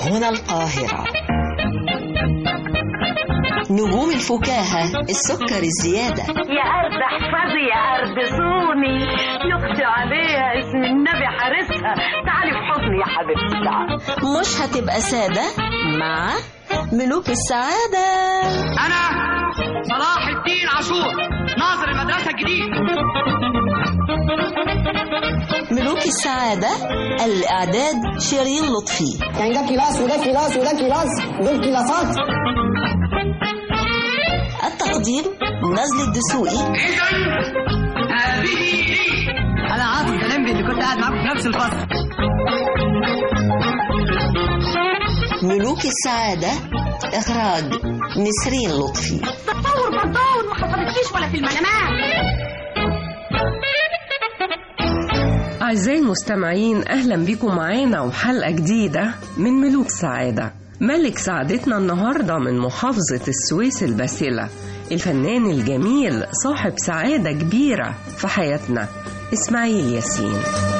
هنا القاهرة نجوم الفكاهة السكر الزيادة يا أرض احفظي يا أرض صوني يخشى عليها اسم النبي حارسها تعالي في حضني يا حبيبتي تعالي مش هتبقى سادة مع ملوك السعادة أنا صلاح الدين عاشور ناظر المدرسة الجديد ملوك السعادة الإعداد شيرين لطفي يعني ده كلاس وده كلاس وده كلاس دول كلاسات التقديم نزل الدسوقي إذا هذه لي انا عاطف كلامي اللي كنت قاعد معاكم في نفس الفصل ملوك السعادة إخراج نسرين لطفي تطور بطور ما حصلتليش ولا في المنامات أعزائي المستمعين أهلا بكم معانا وحلقة جديدة من ملوك سعادة ملك سعادتنا النهاردة من محافظة السويس الباسلة الفنان الجميل صاحب سعادة كبيرة في حياتنا إسماعيل ياسين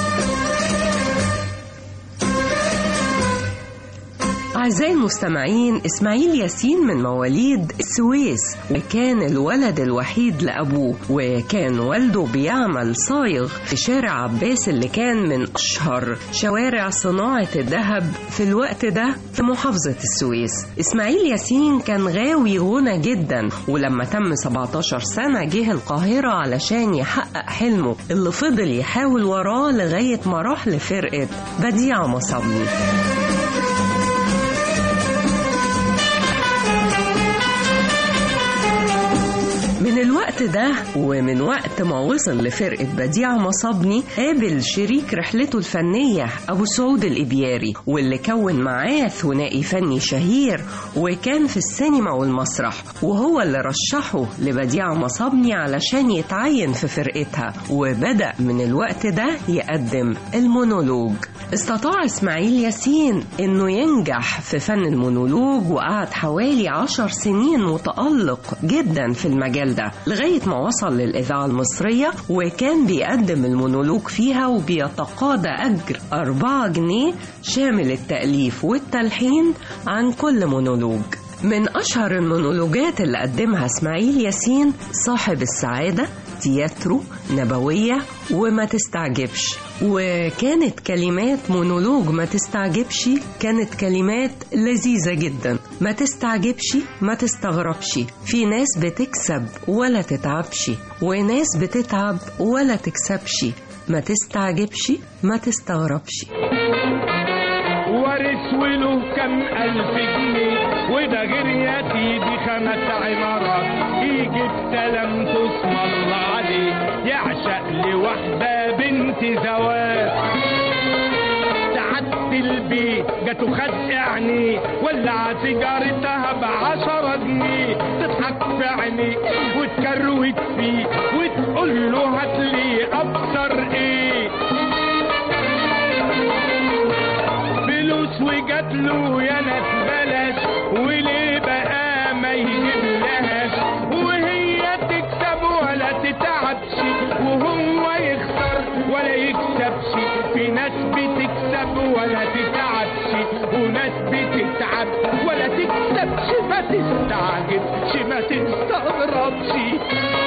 أعزائي المستمعين إسماعيل ياسين من مواليد السويس وكان الولد الوحيد لأبوه وكان والده بيعمل صايغ في شارع عباس اللي كان من أشهر شوارع صناعة الذهب في الوقت ده في محافظة السويس إسماعيل ياسين كان غاوي غنى جدا ولما تم 17 سنة جه القاهرة علشان يحقق حلمه اللي فضل يحاول وراه لغاية ما راح لفرقة بديع مصابني من الوقت ده ومن وقت ما وصل لفرقة بديع مصابني قابل شريك رحلته الفنية أبو سعود الإبياري واللي كون معاه ثنائي فني شهير وكان في السينما والمسرح وهو اللي رشحه لبديع مصابني علشان يتعين في فرقتها وبدأ من الوقت ده يقدم المونولوج استطاع إسماعيل ياسين إنه ينجح في فن المونولوج وقعد حوالي عشر سنين متألق جدا في المجال ده لغاية ما وصل للإذاعة المصرية وكان بيقدم المونولوج فيها وبيتقاضى أجر أربعة جنيه شامل التأليف والتلحين عن كل مونولوج من أشهر المونولوجات اللي قدمها إسماعيل ياسين صاحب السعادة تياترو نبوية وما تستعجبش وكانت كلمات مونولوج ما تستعجبش كانت كلمات لذيذة جدا ما تستعجبش ما تستغربش في ناس بتكسب ولا تتعبش وناس بتتعب ولا تكسبش ما تستعجبش ما تستغربش وارث وله كم ألف جنيه وده غير يا سيدي خمس عمارات يجي السلام تسمى الله عليه يعشق لوحدة بنت زواج سعادة البيت جاته خد عينيه ولع سيجارتها بعشرة جنيه تضحك في عينيه وتكروت فيه وتقول له هاتلي أكتر إيه فلوس وجات له يا ناس بلاش وليه بقى ما يجيب لهاش وهي تكسب ولا تتعبش وهو يخسر ولا يكسبش في ناس بتكسب ولا تتعبش وناس بتتعب ولا تكسبش ما تستعجبش ما تستغربش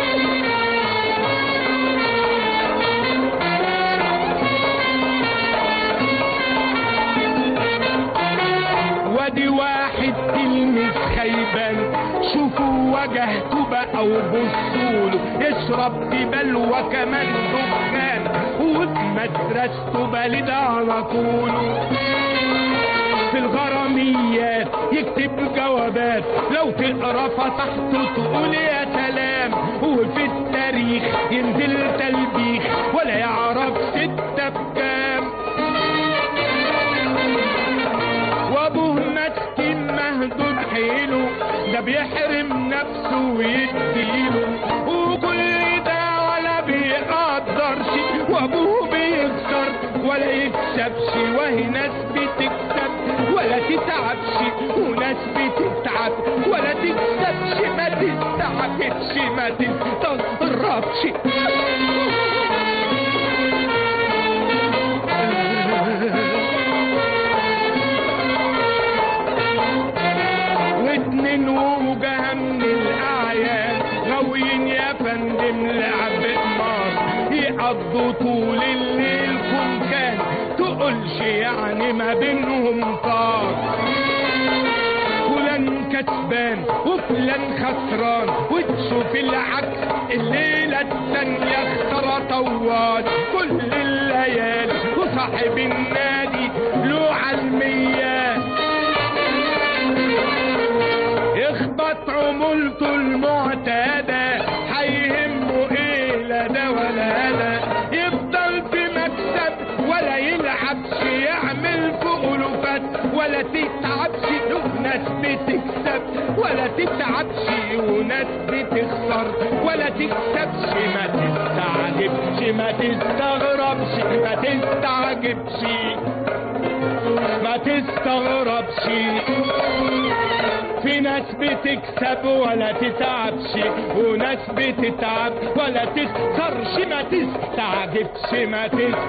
وادي واحد تلميذ خيبان شوفوا وجهته بقى وبصوله يشرب في بلوى كمان دخان وفي مدرسته بلد على طوله في الغراميات يكتب جوابات لو تقرا فتحته تقول يا سلام وفي التاريخ ينزل تلبيخ ولا يعرف ستة بكام وابوه مسكين مهدود حيله ده بيحرم نفسه ويديله وكل ده ولا بيقدرش وابوه بيخسر ولا يكسبش وهي ناس بتكسب ولا تتعبش وناس بتتعب ولا تكسبش ما تستعبش ما تستغربش وزوجها من الأعيان غاويين يا فندم لعب قمار يقضوا طول الليل كان تقولش يعني ما بينهم طار فلان كسبان وفلان خسران وتشوف العكس الليلة التانية اختار طوال كل الليالي وصاحب النادي له عالمية يخبط عمولته المعتادة هيهمه ايه لا ده ولا ده يفضل في مكسب ولا يلعبش يعمل في ألوفات ولا تتعبش له ناس بتكسب ولا تتعبش وناس بتخسر ولا تكسبش ما تستعجبش ما تستغربش ما تستعجبش ما تستغربش في ناس بتكسب ولا تتعبش وناس بتتعب ولا تخسرش ما تستعجبش ما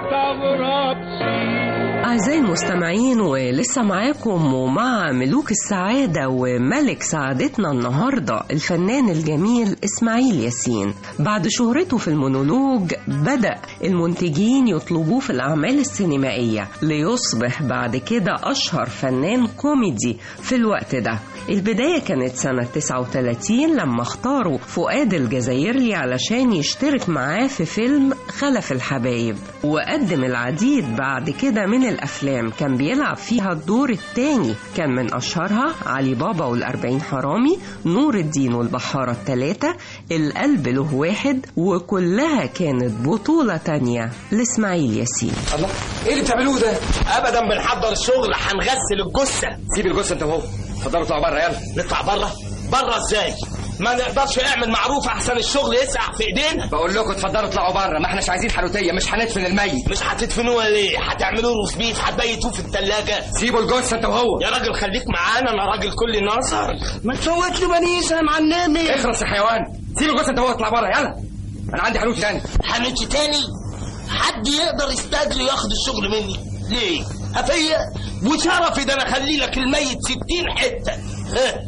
تستغربش أعزائي المستمعين ولسه معاكم ومع ملوك السعادة وملك سعادتنا النهاردة الفنان الجميل إسماعيل ياسين بعد شهرته في المونولوج بدأ المنتجين يطلبوه في الأعمال السينمائية ليصبح بعد كده أشهر فنان كوميدي في الوقت ده البداية كانت سنة 39 لما اختاروا فؤاد الجزائري علشان يشترك معاه في فيلم خلف الحبايب وقدم العديد بعد كده من الأفلام كان بيلعب فيها الدور الثاني كان من أشهرها علي بابا والأربعين حرامي نور الدين والبحارة الثلاثة القلب له واحد وكلها كانت بطولة تانية لإسماعيل ياسين الله ايه اللي بتعملوه ده ابدا بنحضر الشغل هنغسل الجثه سيب الجثه انت وهو اتفضلوا اطلعوا بره يلا نطلع بره بره ازاي ما نقدرش نعمل معروف احسن الشغل يسقع في ايدينا بقول لكم اتفضلوا اطلعوا بره ما احناش عايزين حانوتيه مش هندفن الميت مش هتدفنوه ليه هتعملوا روز بيف هتبيتوه في التلاجة سيبوا الجثه انت وهو يا راجل خليك معانا انا راجل كل نظر ما تفوت له بنيسه يا معلمي اخرس يا حيوان سيب الجثه انت وهو اطلع بره يلا انا عندي حانوت تاني حنوتي تاني حد يقدر يستاجر ياخد الشغل مني ليه هفيا وشرفي ده انا اخلي لك الميت ستين حته ها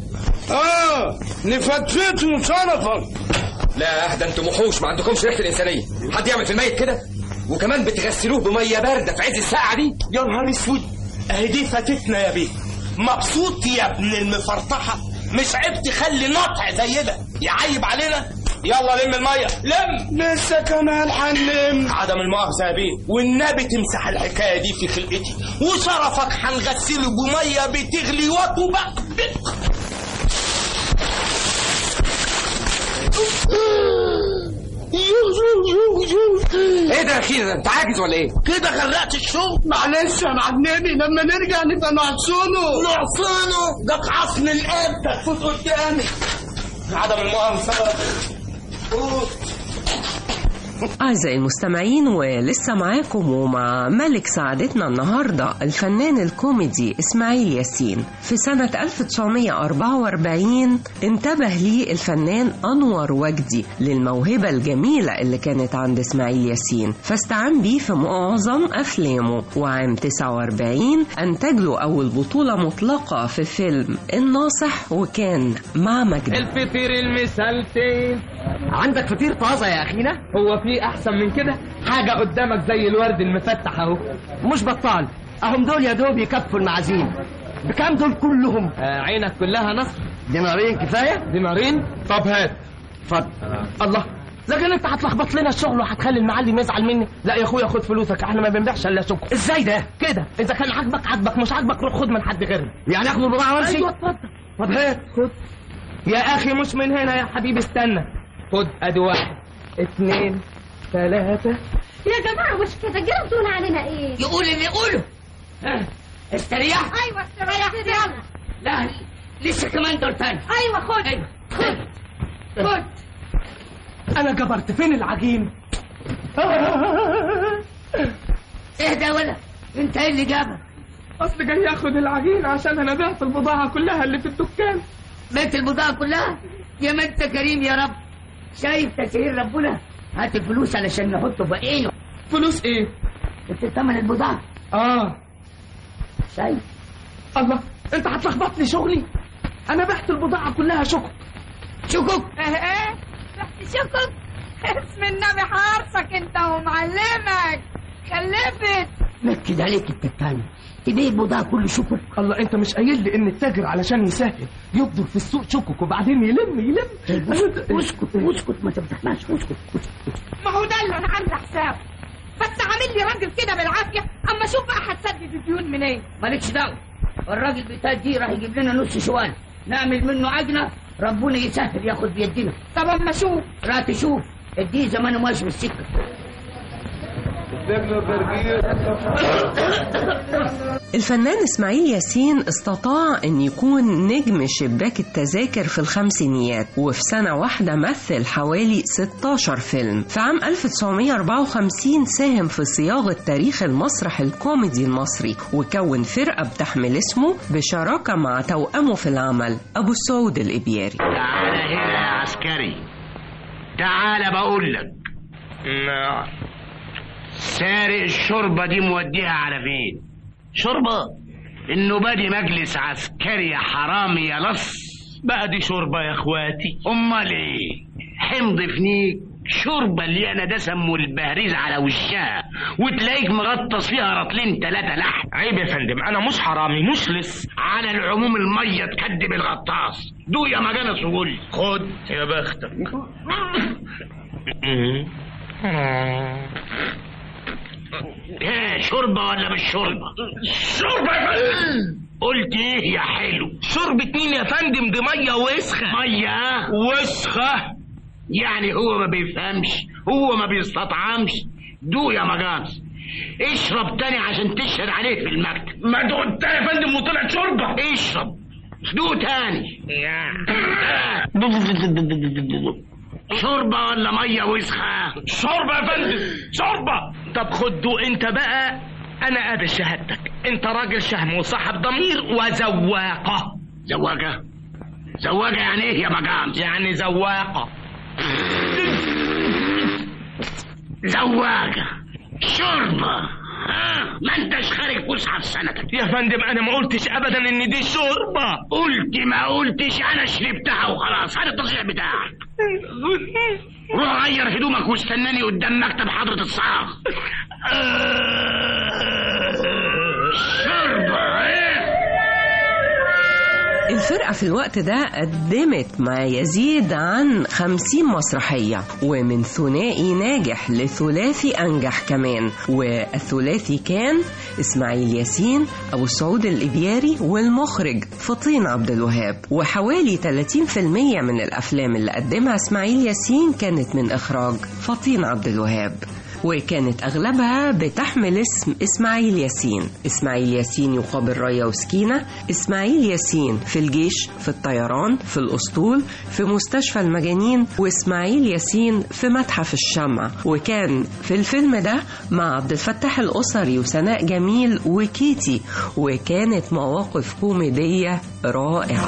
اه نفتفت وشرفك لا ده انتوا وحوش ما عندكمش ريحه الانسانيه حد يعمل في الميت كده وكمان بتغسلوه بميه بارده في عز الساعه دي يا نهار اسود اهي دي فاتتنا يا بيه مبسوط يا ابن المفرطحه مش عيب تخلي نطع زي ده يعيب علينا يلا لم الميه لم لسه كمان هنلم عدم المؤاخذه يا بيه والنبي تمسح الحكايه دي في خلقتي وشرفك هنغسله بميه بتغلي وتبقبق ايه ده يا اخي ده انت عاجز ولا ايه كده غرقت الشغل معلش يا معلمي لما نرجع نبقى نعصونه نعصونه ده عصن الاب تفوت قدامي عدم المؤاخذه أعزائي المستمعين ولسه معاكم ومع ملك سعادتنا النهاردة الفنان الكوميدي إسماعيل ياسين في سنة 1944 انتبه لي الفنان أنور وجدي للموهبة الجميلة اللي كانت عند إسماعيل ياسين فاستعان بيه في معظم أفلامه وعام 49 أنتج له أول بطولة مطلقة في فيلم الناصح وكان مع مجد الفطير المسلتين عندك فطير طازه يا اخينا هو في احسن من كده حاجه قدامك زي الورد المفتح اهو مش بطال اهم دول يا دوب يكفوا المعازيم بكام دول كلهم آه عينك كلها نصر دينارين كفايه دينارين طب هات اتفضل الله لكن انت هتلخبط لنا الشغل وهتخلي المعلم يزعل مني لا يا اخويا خد فلوسك احنا ما بنبيعش الا سكر ازاي ده كده اذا كان عاجبك عاجبك مش عاجبك روح خد من حد غيرنا يعني اخد البضاعه وامشي ايوه اتفضل طب هات خد يا اخي مش من هنا يا حبيبي استنى خد ادي واحد اتنين ثلاثة يا جماعة مش كده جردون علينا ايه يقول اللي يقوله ها، استريح ايوه استريحت يلا لا لسه كمان دور تاني ايوه خد ايوه خد خد انا جبرت فين العجين اهدى ولا انت ايه اللي جابك اصل جاي اخد العجين عشان انا بعت البضاعة كلها اللي في الدكان بيت البضاعة كلها يا ما انت كريم يا رب شايف تسهيل ربنا هات الفلوس علشان نحطه في عينه فلوس ايه انت ثمن البضاعة اه شايف الله انت هتلخبط لي شغلي انا بعت البضاعة كلها شكر شكوك ايه ايه رحت شكك اسم النبي حارسك انت ومعلمك خلفت مكد عليك انت التاني تبيع البضاعة كله شكوك الله انت مش قايل لي ان التاجر علشان يسهل يبدر في السوق شكك وبعدين يلم يلم طيب اسكت اسكت اسكت ما تفتحناش اسكت اسكت ما هو ده اللي انا عامله حساب بس عامل لي راجل كده بالعافيه اما شوف بقى هتسدد الديون منين مالكش دعوة الراجل بتاع دي راح يجيب لنا نص شوال نعمل منه عجنة ربنا يسهل ياخد بيدنا طب اما شوف راح تشوف اديه زمانه ماشي بالسكة الفنان اسماعيل ياسين استطاع ان يكون نجم شباك التذاكر في الخمسينيات وفي سنة واحدة مثل حوالي 16 فيلم في عام 1954 ساهم في صياغة تاريخ المسرح الكوميدي المصري وكون فرقة بتحمل اسمه بشراكة مع توأمه في العمل أبو سعود الإبياري تعال هنا يا عسكري تعال بقول لك سارق الشوربة دي موديها على فين شوربة انه دي مجلس عسكري يا حرامي يا لص بقى دي شوربة يا اخواتي امال ايه حمض فنيك شوربة اللي انا دسم والبهريز على وشها وتلاقيك مغطس فيها رطلين تلاتة لحم عيب يا فندم انا مش حرامي مش لص على العموم المية تكدب الغطاس دو يا مجانس وقول خد يا بختك ايه شوربة ولا مش شوربة؟ شوربة يا فندم قلت ايه يا حلو؟ شوربة مين يا فندم دي مية وسخة مية وسخة يعني هو ما بيفهمش هو ما بيستطعمش دو يا مجاز اشرب تاني عشان تشهد عليه في المكتب ما دقت تاني يا فندم وطلعت شوربة اشرب دو تاني شوربة ولا مية وسخة؟ شوربة يا فندم شوربة طب خد دوق انت بقى انا قابل شهادتك انت راجل شهم وصاحب ضمير وزواقة زواقة زواقة يعني ايه يا مقام يعني زواقة زواقة شوربة ها ما انتش خارج فسحة في سنتك يا فندم انا ما قلتش ابدا ان دي شوربة قلت ما قلتش انا شربتها وخلاص هذا التصريح بتاعك روح غير هدومك واستناني قدام مكتب حضرة الصاغ شوربة ايه الفرقة في الوقت ده قدمت ما يزيد عن خمسين مسرحية ومن ثنائي ناجح لثلاثي أنجح كمان والثلاثي كان إسماعيل ياسين أبو سعود الإبياري والمخرج فطين عبد الوهاب وحوالي 30% من الأفلام اللي قدمها إسماعيل ياسين كانت من إخراج فطين عبد الوهاب وكانت أغلبها بتحمل اسم إسماعيل ياسين إسماعيل ياسين يقابل رايا وسكينة إسماعيل ياسين في الجيش في الطيران في الأسطول في مستشفى المجانين وإسماعيل ياسين في متحف الشمع وكان في الفيلم ده مع عبد الفتاح الأسري وسناء جميل وكيتي وكانت مواقف كوميدية رائعة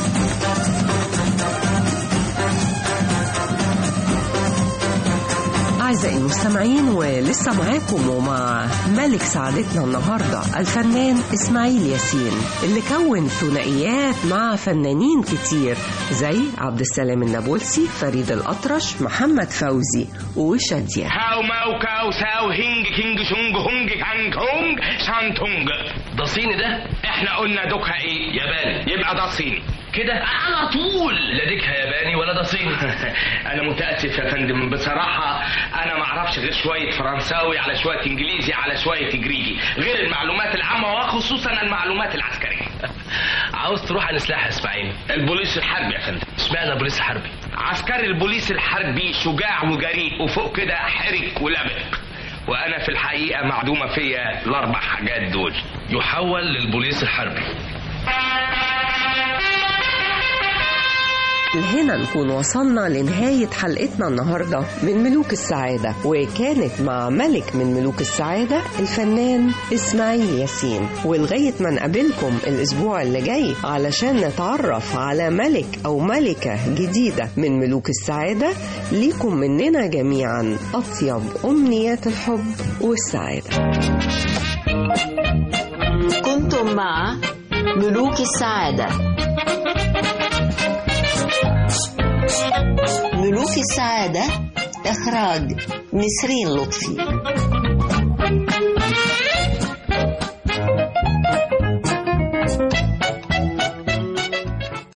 أعزائي المستمعين ولسه معاكم ومع ملك سعادتنا النهاردة الفنان إسماعيل ياسين اللي كون ثنائيات مع فنانين كتير زي عبد السلام النابلسي فريد الأطرش محمد فوزي وشادية هاو ماو كاو ساو هينج كينج شونج هونج كانج هونج شانتونج ده صيني ده احنا قلنا دوكها ايه ياباني يبقى ده صيني كده على طول لا ديكها ياباني ولا ده صيني انا متاسف يا فندم بصراحه انا ما اعرفش غير شويه فرنساوي على شويه انجليزي على شويه جريجي غير المعلومات العامه وخصوصا المعلومات العسكريه عاوز تروح على سلاح اسماعيل البوليس الحربي يا فندم اشمعنى البوليس الحربي عسكري البوليس الحربي شجاع وجريء وفوق كده حرك ولبق وانا في الحقيقه معدومه فيا الاربع حاجات دول يحول للبوليس الحربي هنا نكون وصلنا لنهاية حلقتنا النهاردة من ملوك السعادة وكانت مع ملك من ملوك السعادة الفنان إسماعيل ياسين ولغاية ما نقابلكم الأسبوع اللي جاي علشان نتعرف على ملك أو ملكة جديدة من ملوك السعادة ليكم مننا جميعا أطيب أمنيات الحب والسعادة كنتم مع ملوك السعادة ملوك السعادة إخراج نسرين لطفي